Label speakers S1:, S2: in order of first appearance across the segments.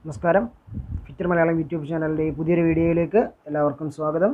S1: നമസ്കാരം fitter Malayalam YouTube ചാനലിൻ്റെ ഈ പുതിയൊരു വീഡിയോയിലേക്ക് എല്ലാവർക്കും സ്വാഗതം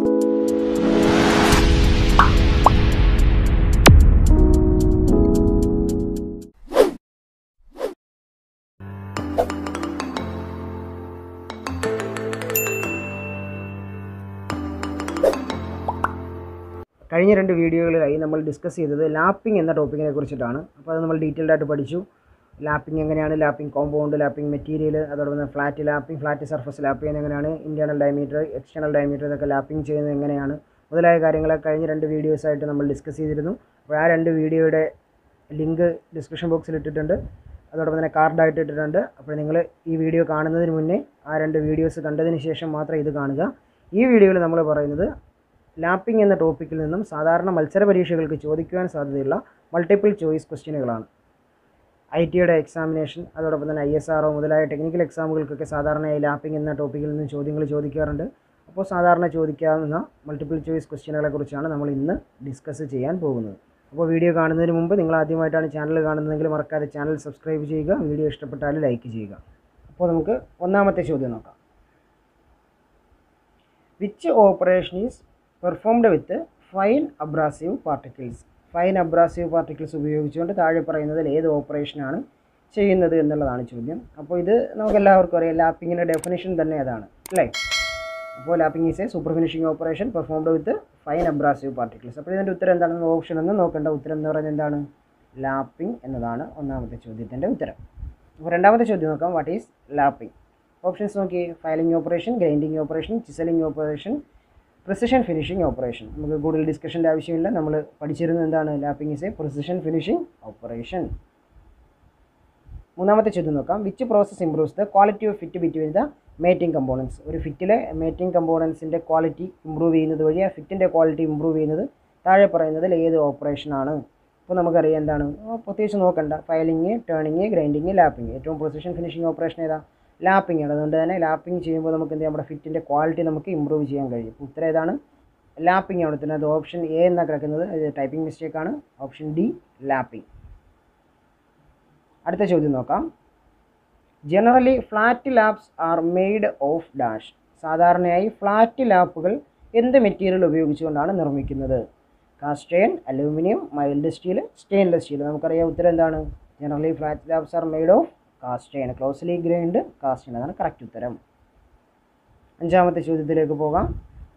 S1: കഴിഞ്ഞ രണ്ട് വീഡിയോകളിലായി നമ്മൾ ഡിസ്കസ് ചെയ്തത് ലാപ്പിംഗ് എന്ന ടോപ്പിക്കിനെ കുറിച്ചിട്ടാണ് അപ്പോൾ അത് നമ്മൾ ഡീറ്റെയിൽഡ് ആയിട്ട് പഠിച്ചു ലാപ്പിംഗ് എങ്ങനെയാണ് ലാപ്പിംഗ് കോമ്പൗണ്ട് ലാപ്പിംഗ് മെറ്റീരിയൽ അതോടൊപ്പം തന്നെ flat lapping flat surface lap ചെയ്യുന്നത് എങ്ങനെയാണ് ഇൻറ്റേർണൽ ഡയമീറ്റർ എക്സ്റ്റേണൽ ഡയമീറ്റർ ഇതൊക്കെ ലാപ്പിംഗ് ചെയ്യുന്നത് എങ്ങനെയാണ് മുതലായ കാര്യങ്ങളെ കഴിഞ്ഞ രണ്ട് വീഡിയോസായിട്ട് നമ്മൾ ഡിസ്കസ് ചെയ്തിരുന്നു അപ്പോൾ ആ രണ്ട് വീഡിയോയുടെ ലിങ്ക് ഡിസ്ക്രിപ്ഷൻ ബോക്സിൽ ഇട്ടിട്ടുണ്ട് അതോടൊപ്പം തന്നെ കാർഡായിട്ട് ഇട്ടിട്ടുണ്ട് അപ്പോൾ നിങ്ങൾ ഈ വീഡിയോ കാണുന്നതിന് മുന്നേ ആ രണ്ട് വീഡിയോസ് കണ്ടതിന് ശേഷം മാത്രം ഇത് കാണുക ഈ വീഡിയോയിൽ നമ്മൾ പറയുന്നത് ലാപ്പിംഗ് എന്ന ടോപ്പിക്കിൽ നിന്നും സാധാരണ മത്സര പരീക്ഷകൾക്ക് ചോദിക്കുവാൻ സാധ്യതയുള്ള മൾട്ടിപ്പിൾ ചോയ്സ് ക്വസ്റ്റ്യനുകളാണ് ഐ ടിയുടെ എക്സാമിനേഷൻ അതോടൊപ്പം തന്നെ ഐ എസ് ആർ മുതലായ ടെക്നിക്കൽ എക്സാമുകൾക്കൊക്കെ സാധാരണയായി ലാപ്പിംഗ് എന്ന ടോപ്പിക്കിൽ നിന്ന് ചോദ്യങ്ങൾ ചോദിക്കാറുണ്ട് അപ്പോൾ സാധാരണ ചോദിക്കാവുന്ന മൾട്ടിപ്പിൾ ചോയ്സ് ക്വസ്റ്റ്യനുകളെ കുറിച്ചാണ് നമ്മൾ ഇന്ന് ഡിസ്കസ് ചെയ്യാൻ പോകുന്നത് അപ്പോൾ വീഡിയോ കാണുന്നതിന് മുമ്പ് നിങ്ങൾ ആദ്യമായിട്ടാണ് ചാനൽ കാണുന്നതെങ്കിൽ മറക്കാതെ ചാനൽ സബ്സ്ക്രൈബ് ചെയ്യുക വീഡിയോ ഇഷ്ടപ്പെട്ടാൽ ലൈക്ക് ചെയ്യുക അപ്പോൾ നമുക്ക് ഒന്നാമത്തെ ചോദ്യം നോക്കാം which operation is performed with fine abrasive particles fine abrasive particles ഉപയോഗിച്ചുകൊണ്ട് താഴെ പറയുന്നതിൽ ഏത് ഓപ്പറേഷനാണ് ചെയ്യുന്നത് എന്നുള്ളതാണ് ചോദ്യം അപ്പോൾ ഇത് നമുക്ക് എല്ലാവർക്കും അറിയാം ലാപ്പിങ്ങിൻ്റെ ഡെഫിനിഷൻ തന്നെ അതാണ് അല്ലേ അപ്പോൾ lapping is a super finishing operation performed with fine abrasive particles അപ്പോൾ ഇതിൻ്റെ ഉത്തരം എന്താണെന്ന് ഓപ്ഷൻ എന്ന് നോക്കേണ്ട ഉത്തരം എന്ന് പറയുന്നത് എന്താണ് ലാപ്പിംഗ് എന്നതാണ് ഒന്നാമത്തെ ചോദ്യത്തിൻ്റെ ഉത്തരം അപ്പോൾ രണ്ടാമത്തെ ചോദ്യം നോക്കാം വാട്ട് ഈസ് ലാപ്പിംഗ് ഓപ്ഷൻസ് നോക്കി filing operation grinding operation chiselling operation precision finishing operation നമുക്ക് കൂടുതൽ ഡിസ്കഷൻ്റെ ആവശ്യമില്ല നമ്മൾ പഠിച്ചിരുന്നത് എന്താണ് lapping is a precision finishing operation മൂന്നാമത്തെ ചോദ്യം നോക്കാം which process improves the quality of fit between the mating components ഒരു ഫിറ്റിലെ മേറ്റിംഗ് കമ്പോണൻസിൻ്റെ ക്വാളിറ്റി ഇമ്പ്രൂവ് ചെയ്യുന്നത് വഴി ആ ഫിറ്റിൻ്റെ ക്വാളിറ്റി ഇമ്പ്രൂവ് ചെയ്യുന്നത് താഴെ പറയുന്നതിൽ ഏത് ഓപ്പറേഷനാണ് ഇപ്പോൾ നമുക്കറിയാം എന്താണ് പ്രത്യേകിച്ച് നോക്കണ്ട ഫയലിംഗ് ടേണിങ് ഗ്രൈൻഡിങ് ലാപ്പിംഗ് ഏറ്റവും പ്രിസിഷൻ ഫിനിഷിംഗ് ഓപ്പറേഷൻ ഏതാ ലാപ്പിംഗ് ആണ് അതുകൊണ്ട് തന്നെ ലാപ്പിംഗ് ചെയ്യുമ്പോൾ നമുക്ക് എന്ത് ചെയ്യാം നമ്മുടെ ഫിറ്റിൻ്റെ ക്വാളിറ്റി നമുക്ക് ഇമ്പ്രൂവ് ചെയ്യാൻ കഴിയും ഇപ്പോൾ ഉത്തരം ഏതാണ് ലാപ്പിംഗ് ആണ് ഉത്തരം അത് ഓപ്ഷൻ എ എന്നാണ് കിടക്കുന്നത് അത് ടൈപ്പിംഗ് മിസ്റ്റേക്ക് ആണ് ഓപ്ഷൻ ഡി ലാപ്പിംഗ് അടുത്ത ചോദ്യം നോക്കാം generally flat laps are made of dash സാധാരണയായി ഫ്ലാറ്റ് ലാപ്പുകൾ എന്ത് മെറ്റീരിയൽ ഉപയോഗിച്ചുകൊണ്ടാണ് നിർമ്മിക്കുന്നത് cast iron aluminium mild steel stainless steel നമുക്കറിയാം ഉത്തരം എന്താണ് generally flat laps are made of cast iron closely grind cast iron അതാണ് കറക്റ്റ് ഉത്തരം അഞ്ചാമത്തെ ചോദ്യത്തിലേക്ക് പോകാം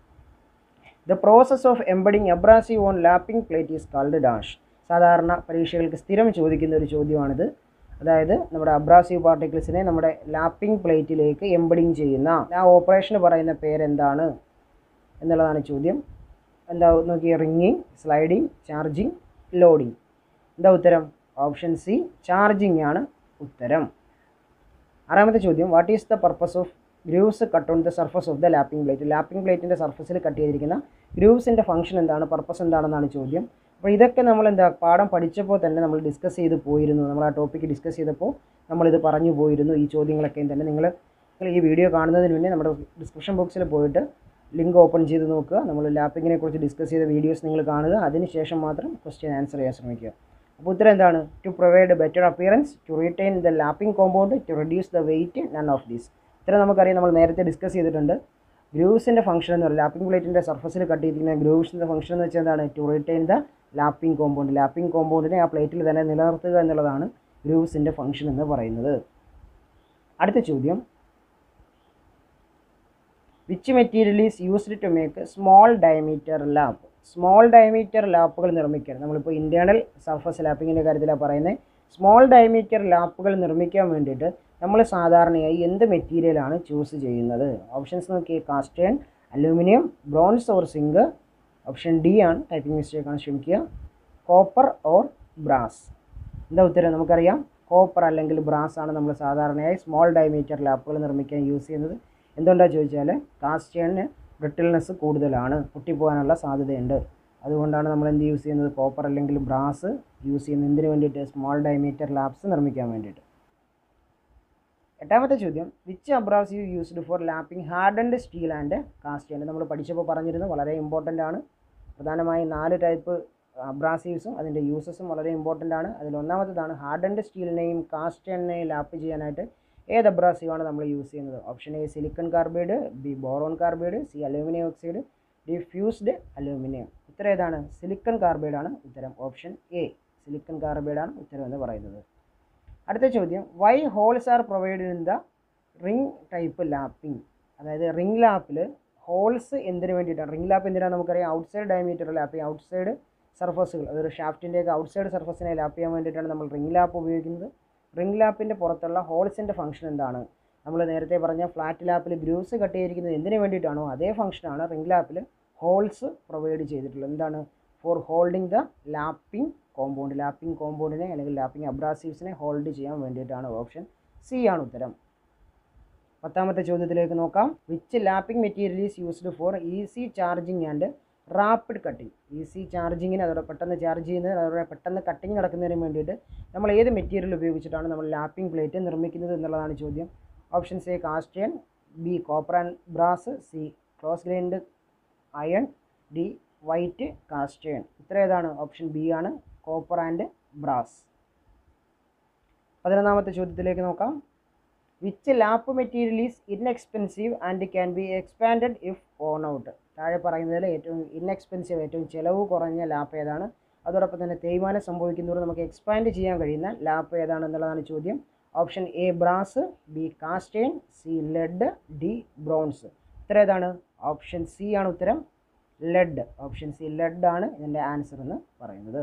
S1: the process of embedding abrasive on lapping plate is called dash സാധാരണ പരീക്ഷകൾക്ക് സ്ഥിരം ചോദിക്കുന്ന ഒരു ചോദ്യമാണിത് അതായത് നമ്മുടെ അബ്രാസീവ് പാർട്ടിക്കിൾസിനെ നമ്മുടെ ലാപ്പിംഗ് പ്ലേറ്റിലേക്ക് എംബഡിങ് ചെയ്യുന്ന ആ ഓപ്പറേഷന് പറയുന്ന പേരെന്താണ് എന്നുള്ളതാണ് ചോദ്യം എന്താ നോക്കി റിങ്ങിങ് സ്ലൈഡിങ് ചാർജിങ് ലോഡിങ് എന്താ ഉത്തരം ഓപ്ഷൻ സി ചാർജിങ് ആണ് ഉത്തരം ആറാമത്തെ ചോദ്യം what is the purpose of grooves cut on the surface of the lapping plate lapping പ്ലേറ്റിൻ്റെ സർഫസിൽ കട്ട് ചെയ്തിരിക്കുന്ന ഗ്രൂവ്സിൻ്റെ ഫംഗ്ഷൻ എന്താണ് പർപ്പസ് എന്താണെന്നാണ് ചോദ്യം അപ്പോൾ ഇതൊക്കെ നമ്മൾ എന്താ പാഠം പഠിച്ചപ്പോൾ തന്നെ നമ്മൾ ഡിസ്കസ് ചെയ്ത് പോയിരുന്നു നമ്മൾ ആ ടോപ്പിക്ക് ഡിസ്കസ് ചെയ്തപ്പോൾ നമ്മളിത് പറഞ്ഞു പോയിരുന്നു ഈ ചോദ്യങ്ങളൊക്കെയും തന്നെ നിങ്ങൾ നിങ്ങൾ ഈ വീഡിയോ കാണുന്നതിന് മുന്നേ നമ്മുടെ ഡിസ്ക്രിപ്ഷൻ ബോക്സിൽ പോയിട്ട് ലിങ്ക് ഓപ്പൺ ചെയ്ത് നോക്കുക നമ്മൾ ലാപ്പിങ്ങിനെ കുറിച്ച് ഡിസ്കസ് ചെയ്ത വീഡിയോസ് നിങ്ങൾ കാണുക അതിനുശേഷം മാത്രം ക്വസ്റ്റ്യൻ ആൻസർ ചെയ്യാൻ ശ്രമിക്കുക അപ്പോൾ ഉത്തരം എന്താണ് to provide better appearance to retain the lapping compound to reduce the weight none of these ഇത്തരം നമുക്കറിയാം നമ്മൾ നേരത്തെ ഡിസ്കസ് ചെയ്തിട്ടുണ്ട് ഗ്രൂവ്സിൻ്റെ ഫംഗ്ഷൻ എന്ന് പറയുന്നത് ലാപ്പിംഗ് പ്ലേറ്റിൻ്റെ സർഫസിൽ കട്ട് ചെയ്തിരിക്കുന്ന ഗ്രൂവ്സിൻ്റെ ഫംഗ്ഷൻ എന്ന് വെച്ചാൽ എന്താണ് to retain the lapping compound lapping കോമ്പൗണ്ടിനെ ആ പ്ലേറ്റിൽ തന്നെ നിലനിർത്തുക എന്നുള്ളതാണ് ഗ്രൂവ്സിൻ്റെ ഫംഗ്ഷൻ എന്ന് പറയുന്നത് അടുത്ത ചോദ്യം which material is used to make small diameter lap small diameter ലാപ്പുകൾ നിർമ്മിക്കാൻ നമ്മളിപ്പോൾ ഇൻറ്റേർണൽ സർഫസ് ലാപ്പിങ്ങിൻ്റെ കാര്യത്തിലാണ് പറയുന്നത് സ്മോൾ ഡയമീറ്റർ ലാപ്പുകൾ നിർമ്മിക്കാൻ വേണ്ടിയിട്ട് നമ്മൾ സാധാരണയായി എന്ത് മെറ്റീരിയലാണ് ചൂസ് ചെയ്യുന്നത് ഓപ്ഷൻസ് നോക്കിയേ cast iron aluminium bronze or zinc option D ആണ് ടൈപ്പിംഗ് മിസ്റ്റേക്ക് ആണ് ക്ഷമിക്കുക കോപ്പർ ഓർ ബ്രാസ് എന്താ ഉത്തരം നമുക്കറിയാം കോപ്പർ അല്ലെങ്കിൽ ബ്രാസ് ആണ് നമ്മൾ സാധാരണയായി സ്മോൾ ഡയമീറ്റർ ലാപ്പുകൾ നിർമ്മിക്കാൻ യൂസ് ചെയ്യുന്നത് എന്തുകൊണ്ടാണ് ചോദിച്ചാൽ കാസ്റ്റേണിന് ബ്രിട്ടിൽനെസ് കൂടുതലാണ് പൊട്ടിപ്പോകാനുള്ള സാധ്യതയുണ്ട് അതുകൊണ്ടാണ് നമ്മൾ എന്ത് യൂസ് ചെയ്യുന്നത് കോപ്പർ അല്ലെങ്കിൽ ബ്രാസ് യൂസ് ചെയ്യുന്നത് എന്തിനു വേണ്ടിയിട്ട് സ്മോൾ ഡയമീറ്റർ ലാപ്സ് നിർമ്മിക്കാൻ വേണ്ടിയിട്ട് എട്ടാമത്തെ ചോദ്യം which abrasive used for lapping hardened steel and cast iron നമ്മൾ പഠിച്ചപ്പോൾ പറഞ്ഞിരുന്നു വളരെ ഇമ്പോർട്ടൻ്റ് ആണ് പ്രധാനമായും നാല് ടൈപ്പ് അബ്രാസീവ്സും അതിൻ്റെ യൂസസും വളരെ ഇമ്പോർട്ടൻ്റ് ആണ് അതിൽ ഒന്നാമത്തേതാണ് ഹാർഡൻഡ് സ്റ്റീലിനെയും കാസ്റ്റേണിനെയും ലാപ്പ് ചെയ്യാനായിട്ട് ഏത് അബ്രാസീവാണ് നമ്മൾ യൂസ് ചെയ്യുന്നത് option A silicon carbide B boron carbide C aluminium oxide D fused aluminium ഉത്തരം ഏതാണ് സിലിക്കൺ കാർബൈഡാണ് ഉത്തരം ഓപ്ഷൻ എ സിലിക്കൺ കാർബൈഡാണ് ഉത്തരം എന്ന് പറയുന്നത് അടുത്ത ചോദ്യം why holes are provide in the ring type lapping അതായത് റിംഗ് ലാപ്പിൽ ഹോൾസ് എന്തിനു വേണ്ടിയിട്ടാണ് റിംഗ് ലാപ്പ് എന്തിനാണ് നമുക്കറിയാം ഔട്ട്സൈഡ് ഡയമീറ്റർ ലാപ്പ് ചെയ്യാം ഔട്ട്സൈഡ് സർഫസുകൾ അതൊരു ഷാഫ്റ്റിൻ്റെയൊക്കെ ഔട്ട്സൈഡ് സർഫസിനെ ലാപ്പ് ചെയ്യാൻ വേണ്ടിയിട്ടാണ് നമ്മൾ റിംഗ് ലാപ്പ് ഉപയോഗിക്കുന്നത് റിംഗ് ലാപ്പിൻ്റെ പുറത്തുള്ള ഹോൾസിൻ്റെ ഫംഗ്ഷൻ എന്താണ് നമ്മൾ നേരത്തെ പറഞ്ഞ ഫ്ലാറ്റ് ലാപ്പിൽ ഗ്രൂസ് കട്ട് ചെയ്തിരിക്കുന്നത് എന്തിനു വേണ്ടിയിട്ടാണോ അതേ ഫംഗ്ഷനാണ് റിംഗ് ലാപ്പിൽ ഹോൾസ് പ്രൊവൈഡ് ചെയ്തിട്ടുള്ളത് എന്താണ് for holding the lapping compound lapping കോമ്പൗണ്ടിനെ അല്ലെങ്കിൽ ലാപ്പിംഗ് അബ്രാസീവ്സിനെ ഹോൾഡ് ചെയ്യാൻ വേണ്ടിയിട്ടാണ് ഓപ്ഷൻ സി ആണ് ഉത്തരം പത്താമത്തെ ചോദ്യത്തിലേക്ക് നോക്കാം which lapping material is used for easy charging and rapid cutting easy ചാർജിങ്ങിന് അതോടെ പെട്ടെന്ന് ചാർജ് ചെയ്യുന്നതിന് അതോടെ പെട്ടെന്ന് കട്ടിങ് നടക്കുന്നതിന് വേണ്ടിയിട്ട് നമ്മൾ ഏത് മെറ്റീരിയൽ ഉപയോഗിച്ചിട്ടാണ് നമ്മൾ ലാപ്പിംഗ് പ്ലേറ്റ് നിർമ്മിക്കുന്നത് എന്നുള്ളതാണ് ചോദ്യം options A cast iron B copper and brass C close grind iron D white cast iron ഉത്തരം ഏതാണ് ഓപ്ഷൻ ബി ആണ് കോപ്പർ ആൻഡ് ബ്രാസ് പതിനൊന്നാമത്തെ ചോദ്യത്തിലേക്ക് നോക്കാം which lap material is inexpensive and can be expanded if on out താഴെ പറയുന്നതിൽ ഏറ്റവും inexpensive ഏറ്റവും ചിലവ് കുറഞ്ഞ ലാപ്പ് ഏതാണ് അതോടൊപ്പം തന്നെ തേയ്മാനം സംഭവിക്കുന്നതോടെ നമുക്ക് എക്സ്പാൻഡ് ചെയ്യാൻ കഴിയുന്ന ലാപ്പ് ഏതാണെന്നുള്ളതാണ് ചോദ്യം option A brass B cast iron C lead D bronze ഉത്തരം ഏതാണ് ഓപ്ഷൻ സി ആണ് ഉത്തരം ലെഡ് ഓപ്ഷൻ സി ലെഡ് ആണ് ഇതിൻ്റെ ആൻസർ എന്ന് പറയുന്നത്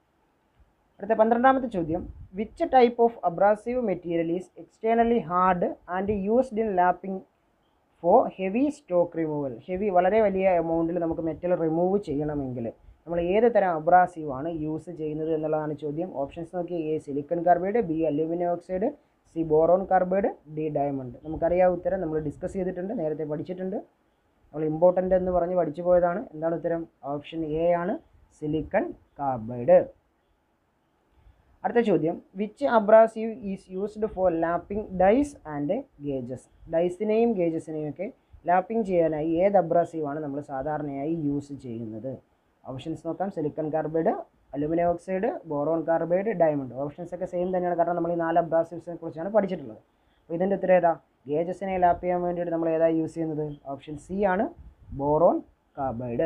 S1: അടുത്ത പന്ത്രണ്ടാമത്തെ ചോദ്യം which type of abrasive material is externally hard and used in lapping for heavy stock removal heavy വളരെ വലിയ എമൗണ്ടിൽ നമുക്ക് മെറ്റൽ റിമൂവ് ചെയ്യണമെങ്കിൽ നമ്മൾ ഏത് തരം അബ്രാസീവ് ആണ് യൂസ് ചെയ്യുന്നത് എന്നുള്ളതാണ് ചോദ്യം ഓപ്ഷൻസ് നോക്കി A silicon carbide B aluminium oxide C boron carbide D diamond നമുക്കറിയാം ഉത്തരം നമ്മൾ ഡിസ്കസ് ചെയ്തിട്ടുണ്ട് നേരത്തെ പഠിച്ചിട്ടുണ്ട് നമ്മൾ ഇമ്പോർട്ടൻ്റ് എന്ന് പറഞ്ഞ് പഠിച്ചു പോയതാണ് എന്താണ് ഉത്തരം ഓപ്ഷൻ എ ആണ് സിലിക്കൺ കാർബൈഡ് അടുത്ത ചോദ്യം which abrasive is used for lapping dies and gauges ഡൈസിനെയും ഗേജസിനെയും ഒക്കെ ലാപ്പിംഗ് ചെയ്യാനായി ഏത് അബ്രാസീവ് ആണ് നമ്മൾ സാധാരണയായി യൂസ് ചെയ്യുന്നത് ഓപ്ഷൻസ് നോക്കാം silicon carbide aluminium oxide boron carbide diamond options ഒക്കെ സെയിം തന്നെയാണ് കാരണം നമ്മൾ ഈ നാല് അബ്രാസീവ്സിനെ കുറിച്ചാണ് പഠിച്ചിട്ടുള്ളത് അപ്പോൾ ഇതിൻ്റെ ഉത്തരം ഏതാ ഗേജസിനെ ലാപ്പ് ചെയ്യാൻ വേണ്ടിയിട്ട് നമ്മൾ ഏതാ യൂസ് ചെയ്യുന്നത് ഓപ്ഷൻ സി ആണ് ബോറോൺ കാർബൈഡ്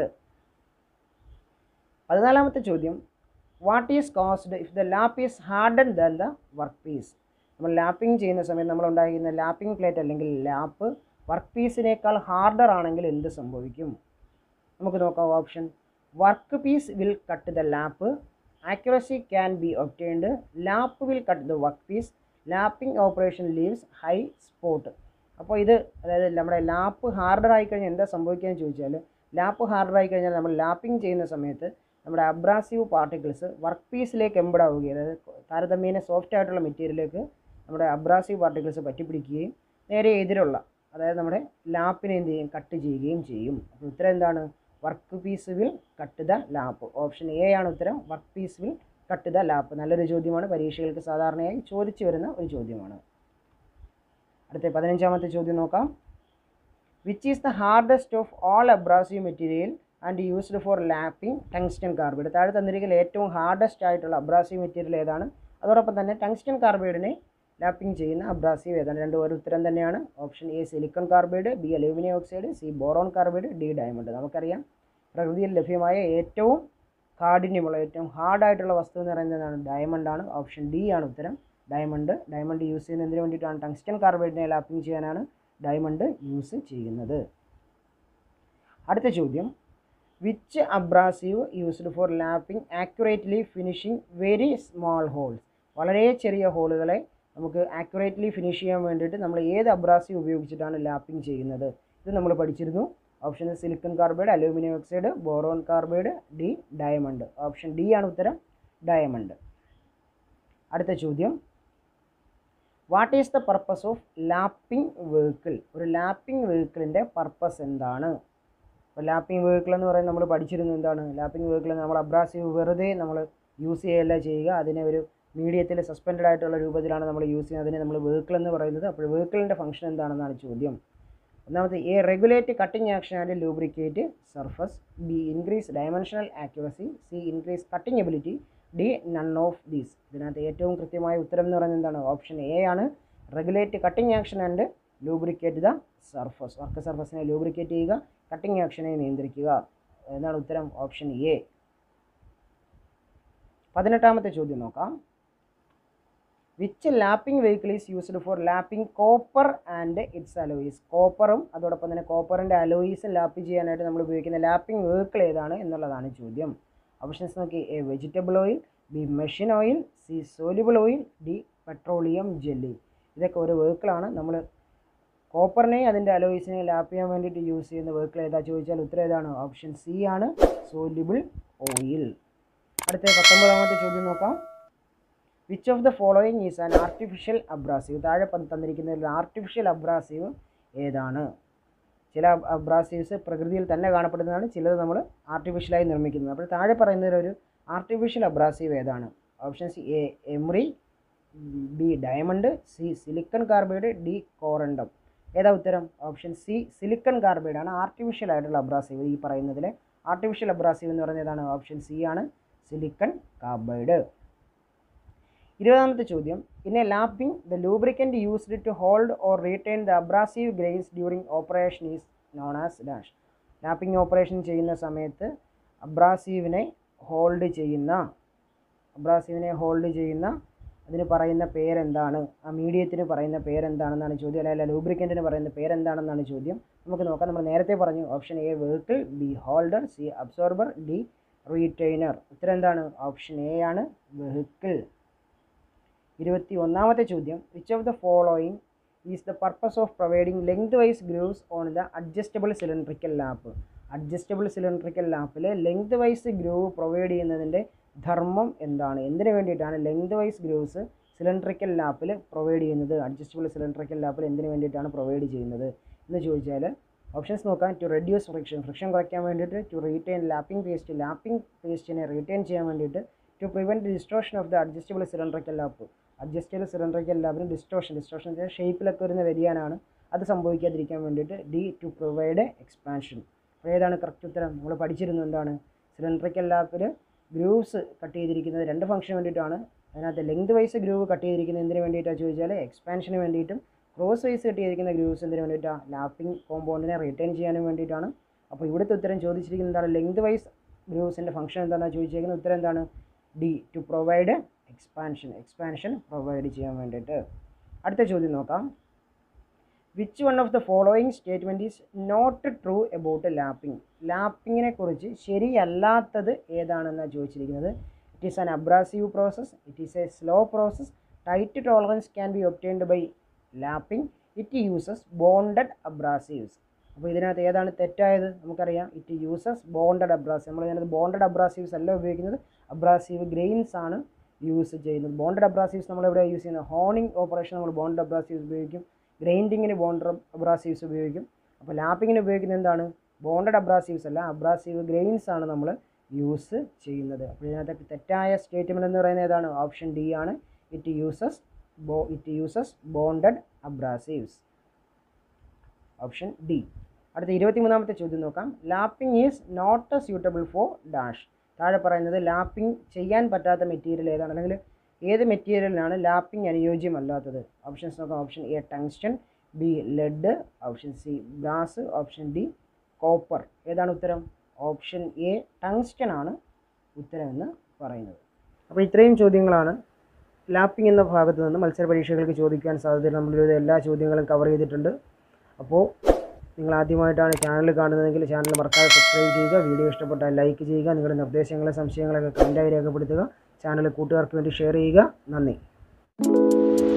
S1: പതിനാലാമത്തെ ചോദ്യം what is caused if the lap is harden than the work piece നമ്മൾ ലാപ്പിംഗ് ചെയ്യുന്ന സമയത്ത് നമ്മൾ ഉണ്ടാക്കുന്ന ലാപ്പിംഗ് പ്ലേറ്റ് അല്ലെങ്കിൽ ലാപ്പ് വർക്ക് പീസിനേക്കാൾ ഹാർഡർ ആണെങ്കിൽ എന്ത് സംഭവിക്കും നമുക്ക് നോക്കാം option work piece will cut the lap accuracy can be obtained lap will cut the work piece lapping operation leaves high spot അപ്പോൾ ഇത് അതായത് നമ്മുടെ ലാപ്പ് ഹാർഡർ ആയി കഴിഞ്ഞാൽ എന്താ സംഭവിക്കുക എന്ന് ചോദിച്ചാൽ ലാപ്പ് ഹാർഡർ ആയി കഴിഞ്ഞാൽ നമ്മൾ ലാപ്പിംഗ് ചെയ്യുന്ന സമയത്ത് നമ്മുടെ അബ്രാസീവ് പാർട്ടിക്കിൾസ് വർക്ക് പീസിലേക്ക് എംബഡാവുകയും അതായത് താരതമ്യേന സോഫ്റ്റ് ആയിട്ടുള്ള മെറ്റീരിയലിലേക്ക് നമ്മുടെ അബ്രാസീവ് പാർട്ടിക്കിൾസ് പറ്റിപ്പിടിക്കുകയും നേരെ എതിരുള്ള അതായത് നമ്മുടെ ലാപ്പിനെ എന്ത് ചെയ്യും കട്ട് ചെയ്യുകയും ചെയ്യും അപ്പോൾ ഉത്തരം എന്താണ് work piece will cut the lap option A ആണ് ഉത്തരം work piece will cut the lap നല്ലൊരു ചോദ്യമാണ് പരീക്ഷകൾക്ക് സാധാരണയായി ചോദിച്ചു വരുന്ന ഒരു ചോദ്യമാണ് അടുത്ത പതിനഞ്ചാമത്തെ ചോദ്യം നോക്കാം which is the hardest of all abrasive material and used for lapping tungsten carbide താഴെ തന്നിരിക്കുന്ന ഏറ്റവും ഹാർഡസ്റ്റ് ആയിട്ടുള്ള അബ്രാസീവ് മെറ്റീരിയൽ ഏതാണ് അതോടൊപ്പം തന്നെ ടങ്സ്റ്റൻ കാർബൈഡിനെ ലാപ്പിംഗ് ചെയ്യുന്ന അബ്രാസീവ് ഏതാണ് രണ്ട് ഒരു ഉത്തരം തന്നെയാണ് option A silicon carbide B aluminium oxide C boron carbide D diamond നമുക്കറിയാം പ്രകൃതിയിൽ ലഭ്യമായ ഏറ്റവും കാഠിന്യമുള്ള ഏറ്റവും ഹാർഡായിട്ടുള്ള വസ്തു എന്ന് പറയുന്നതാണ് ഡയമണ്ട് ആണ് ഓപ്ഷൻ ഡി ആണ് ഉത്തരം ഡയമണ്ട് ഡയമണ്ട് യൂസ് ചെയ്യുന്നതിന് വേണ്ടിയിട്ടാണ് ടങ്സ്റ്റൻ കാർബൈഡിനെ ലാപ്പിംഗ് ചെയ്യാനാണ് ഡയമണ്ട് യൂസ് ചെയ്യുന്നത് അടുത്ത ചോദ്യം which abrasive used for lapping accurately finishing very small holes വളരെ ചെറിയ ഹോളുകളെ നമുക്ക് ആക്യുറേറ്റ്ലി ഫിനിഷ് ചെയ്യാൻ വേണ്ടിയിട്ട് നമ്മൾ ഏത് അബ്രാസീവ് ഉപയോഗിച്ചിട്ടാണ് ലാപ്പിംഗ് ചെയ്യുന്നത് ഇത് നമ്മൾ പഠിച്ചിരുന്നു option silicon carbide aluminium oxide boron carbide D diamond option D ആണ് ഉത്തരം ഡയമണ്ട് അടുത്ത ചോദ്യം what is the purpose of lapping vehicle ഒരു ലാപ്പിംഗ് വെഹിക്കിളിൻ്റെ പർപ്പസ് എന്താണ് ഇപ്പോൾ ലാപ്പിംഗ് വെഹിക്കിൾ എന്ന് പറയുന്നത് നമ്മൾ പഠിച്ചിരുന്നു എന്താണ് ലാപ്പിംഗ് വെഹിക്കിൾ നമ്മൾ അബ്രാസീവ് വെറുതെ നമ്മൾ യൂസ് ചെയ്യല്ല ചെയ്യുക അതിനെ ഒരു മീഡിയത്തിൽ സസ്പെൻഡഡ് ആയിട്ടുള്ള രൂപത്തിലാണ് നമ്മൾ യൂസ് ചെയ്യുന്നത് അതിനെ നമ്മൾ വെഹിക്കിൾ എന്ന് പറയുന്നത് അപ്പോൾ വെഹിക്കിളിൻ്റെ ഫംഗ്ഷൻ എന്താണെന്നാണ് ചോദ്യം ഒന്നാമത്തെ A regulate cutting action and lubricate surface B increase dimensional accuracy C increase cutting ability D none of these ഇതിനകത്ത് ഏറ്റവും കൃത്യമായ ഉത്തരം എന്ന് പറയുന്നത് എന്താണ് ഓപ്ഷൻ എ ആണ് regulate cutting action and lubricate the surface work സർഫസിനെ ലൂബ്രിക്കേറ്റ് ചെയ്യുക കട്ടിംഗ് ആക്ഷനെ നിയന്ത്രിക്കുക എന്നാണ് ഉത്തരം ഓപ്ഷൻ എ പതിനെട്ടാമത്തെ ചോദ്യം നോക്കാം which lapping vehicle is used for lapping copper and its alloys കോപ്പറും അതോടൊപ്പം തന്നെ കോപ്പറിൻ്റെ അലോയിസും ലാപ്പ് ചെയ്യാനായിട്ട് നമ്മൾ ഉപയോഗിക്കുന്ന ലാപ്പിംഗ് വെഹിക്കിൾ ഏതാണ് എന്നുള്ളതാണ് ചോദ്യം ഓപ്ഷൻസ് നോക്കി A vegetable oil B machine oil C soluble oil D petroleum jelly ഇതൊക്കെ ഒരു വെഹിക്കിളാണ് നമ്മൾ കോപ്പറിനെയും അതിൻ്റെ അലോയിസിനെയും ലാപ്പ് ചെയ്യാൻ വേണ്ടിയിട്ട് യൂസ് ചെയ്യുന്ന വെഹിക്കിൾ ഏതാ ചോദിച്ചാൽ ഉത്തരം ഏതാണ് ഓപ്ഷൻ സി ആണ് സോലിബിൾ ഓയിൽ അടുത്ത പത്തൊമ്പതാമത്തെ ചോദ്യം നോക്കാം which of the following is an artificial abrasive താഴെ പ- തന്നിരിക്കുന്നതിൽ ആർട്ടിഫിഷ്യൽ അബ്രാസീവ് ഏതാണ് ചില അബ്രാസീവ്സ് പ്രകൃതിയിൽ തന്നെ കാണപ്പെടുന്നതാണ് ചിലത് നമ്മൾ ആർട്ടിഫിഷ്യലായി നിർമ്മിക്കുന്നത് അപ്പോൾ താഴെ പറയുന്നതിൽ ഒരു ആർട്ടിഫിഷ്യൽ അബ്രാസീവ് ഏതാണ് options A emery B diamond C silicon carbide D corundum ഏതാ ഉത്തരം ഓപ്ഷൻ സി സിലിക്കൺ കാർബൈഡ് ആണ് ആർട്ടിഫിഷ്യൽ ആയിട്ടുള്ള അബ്രാസീവ് ഈ പറയുന്നതിൽ ആർട്ടിഫിഷ്യൽ അബ്രാസീവ് എന്ന് പറയുന്നത് ഏതാണ് ഓപ്ഷൻ സി ആണ് സിലിക്കൺ കാർബൈഡ് ഇരുപതാമത്തെ ചോദ്യം in a lapping the lubricant used to hold or retain the abrasive grains during operation is known as dash lapping operation ചെയ്യുന്ന സമയത്ത് അബ്രാസീവിനെ ഹോൾഡ് ചെയ്യുന്ന അബ്രാസീവിനെ ഹോൾഡ് ചെയ്യുന്ന അതിന് പറയുന്ന പേരെന്താണ് ആ മീഡിയത്തിന് പറയുന്ന പേരെന്താണെന്നാണ് ചോദ്യം അല്ലെങ്കിൽ ലൂബ്രിക്കൻറ്റിന് പറയുന്ന പേരെന്താണെന്നാണ് ചോദ്യം നമുക്ക് നോക്കാം നമ്മൾ നേരത്തെ പറഞ്ഞു option A vehicle B holder C absorber D retainer ഉത്തരം എന്താണ് ഓപ്ഷൻ എ ആണ് വെഹിക്കിൾ ഇരുപത്തി ഒന്നാമത്തെ ചോദ്യം which of the following is the purpose of providing lengthwise grooves on the adjustable cylindrical lap adjustable cylindrical ലാപ്പിൽ lengthwise groove provide ചെയ്യുന്നതിൻ്റെ ധർമ്മം എന്താണ് എന്തിനു വേണ്ടിയിട്ടാണ് ലെങ്ത് വൈസ് ഗ്രൂവ്സ് സിലിണ്ടറിക്കൽ ലാപ്പിൽ പ്രൊവൈഡ് ചെയ്യുന്നത് അഡ്ജസ്റ്റബിൾ സിലിണ്ടറിക്കൽ ലാപ്പിൽ എന്തിനു വേണ്ടിയിട്ടാണ് പ്രൊവൈഡ് ചെയ്യുന്നത് എന്ന് ചോദിച്ചാൽ ഓപ്ഷൻസ് നോക്കാം ടു റെഡ്യൂസ് ഫ്രിക്ഷൻ ഫ്രിക്ഷൻ കുറയ്ക്കാൻ വേണ്ടിയിട്ട് to retain lapping paste lapping പേസ്റ്റിനെ റീറ്റെയിൻ ചെയ്യാൻ വേണ്ടിയിട്ട് to prevent distortion of the adjustable cylindrical lap adjustable cylindrical ലാപ്പിന് ഡിസ്ട്രോഷൻ ഡിസ്ട്രോഷൻ ഷേപ്പിലൊക്കെ വരുന്ന വ്യതിയാനമാണ് അത് സംഭവിക്കാതിരിക്കാൻ വേണ്ടിയിട്ട് ഡി ടു പ്രൊവൈഡ് എക്സ്പാൻഷൻ അപ്പോൾ ഏതാണ് കറക്റ്റ് ഉത്തരം നമ്മൾ പഠിച്ചിരുന്നു എന്താണ് സിലിണ്ടറിക്കൽ ലാപ്പിൽ ഗ്രൂവ്സ് കട്ട് ചെയ്തിരിക്കുന്നത് രണ്ട് ഫംഗ്ഷന് വേണ്ടിയിട്ടാണ് അതിനകത്ത് ലെങ്ത് വൈസ് ഗ്രൂവ് കട്ട് ചെയ്തിരിക്കുന്നത് എന്തിനു വേണ്ടിയിട്ടാണ് ചോദിച്ചാൽ എക്സ്പാൻഷന് വേണ്ടിയിട്ടും ക്രോസ് വൈസ് കട്ട് ചെയ്തിരിക്കുന്ന ഗ്രൂവ്സ് എന്തിനു വേണ്ടിയിട്ടാണ് ലാപ്പിംഗ് കോമ്പൗണ്ടിനെ റിട്ടേൺ ചെയ്യാനും വേണ്ടിയിട്ടാണ് അപ്പോൾ ഇവിടുത്തെ ഉത്തരം ചോദിച്ചിരിക്കുന്നത് എന്താണ് ലെങ്ത് വൈസ് ഗ്രൂവ്സിൻ്റെ ഫംഗ്ഷൻ എന്താണെന്ന് ചോദിച്ചിരിക്കുന്നത് ഉത്തരം എന്താണ് D to provide expansion expansion provide ചെയ്യാൻ വേണ്ടിയിട്ട് അടുത്ത ചോദ്യം നോക്കാം which one of the following statement is not true about lapping ലാപ്പിങ്ങിനെ കുറിച്ച് ശരിയല്ലാത്തത് ഏതാണെന്നാണ് ചോദിച്ചിരിക്കുന്നത് it is an abrasive process it is a slow process tight tolerance can be obtained by lapping it uses bonded abrasives അപ്പോൾ ഇതിനകത്ത് ഏതാണ് തെറ്റായത് നമുക്കറിയാം it uses bonded abrasive നമ്മൾ ഇതിനകത്ത് ബോണ്ടഡ് അബ്രാസീവ്സ് അല്ല ഉപയോഗിക്കുന്നത് അബ്രാസീവ് ഗ്രെയിൻസ് ആണ് യൂസ് ചെയ്യുന്നത് ബോണ്ടഡ് അബ്രാസീവ്സ് നമ്മൾ എവിടെ യൂസ് ചെയ്യുന്നത് ഹോണിംഗ് ഓപ്പറേഷൻ നമ്മൾ ബോണ്ടഡ് അബ്രാസീവ്സ് ഉപയോഗിക്കും ഗ്രൈൻഡിങ്ങിന് ബോണ്ടഡ് അബ്രാസീവ്സ് ഉപയോഗിക്കും അപ്പോൾ ലാപ്പിങ്ങിന് ഉപയോഗിക്കുന്നത് എന്താണ് ബോണ്ടഡ് അബ്രാസീവ്സ് അല്ല അബ്രാസീവ് ഗ്രെയിൻസ് ആണ് നമ്മൾ യൂസ് ചെയ്യുന്നത് അപ്പോൾ ഇതിനകത്ത് തെറ്റായ സ്റ്റേറ്റ്മെൻറ്റ് എന്ന് പറയുന്നത് ഏതാണ് ഓപ്ഷൻ ഡി ആണ് it uses bo it uses bonded abrasives option D അടുത്ത ഇരുപത്തിമൂന്നാമത്തെ ചോദ്യം നോക്കാം lapping is not suitable for dash താഴെ പറയുന്നത് ലാപ്പിംഗ് ചെയ്യാൻ പറ്റാത്ത മെറ്റീരിയൽ ഏതാണ് അല്ലെങ്കിൽ ഏത് മെറ്റീരിയലിനാണ് ലാപ്പിംഗ് അനുയോജ്യമല്ലാത്തത് ഓപ്ഷൻസ് നോക്കാം option A tungsten B lead option C brass option D copper ഏതാണ് ഉത്തരം ഓപ്ഷൻ എ ടങ്സ്റ്റൺ ആണ് ഉത്തരം എന്ന് പറയുന്നത് അപ്പോൾ ഇത്രയും ചോദ്യങ്ങളാണ് ലാപ്പിംഗ് എന്ന ഭാഗത്ത് നിന്ന് മത്സര പരീക്ഷകൾക്ക് ചോദിക്കാൻ സാധ്യതയുള്ള നമ്മളിത് എല്ലാ ചോദ്യങ്ങളും കവർ ചെയ്തിട്ടുണ്ട് അപ്പോൾ നിങ്ങൾ ആദ്യമായിട്ടാണ് ചാനൽ കാണുന്നതെങ്കിൽ ചാനൽ മറക്കാതെ സബ്സ്ക്രൈബ് ചെയ്യുക വീഡിയോ ഇഷ്ടപ്പെട്ടാൽ ലൈക്ക് ചെയ്യുക നിങ്ങളുടെ നിർദ്ദേശങ്ങളും സംശയങ്ങളൊക്കെ കമൻറ്റായി രേഖപ്പെടുത്തുക ചാനൽ കൂട്ടുകാർക്ക് വേണ്ടി ഷെയർ ചെയ്യുക നന്ദി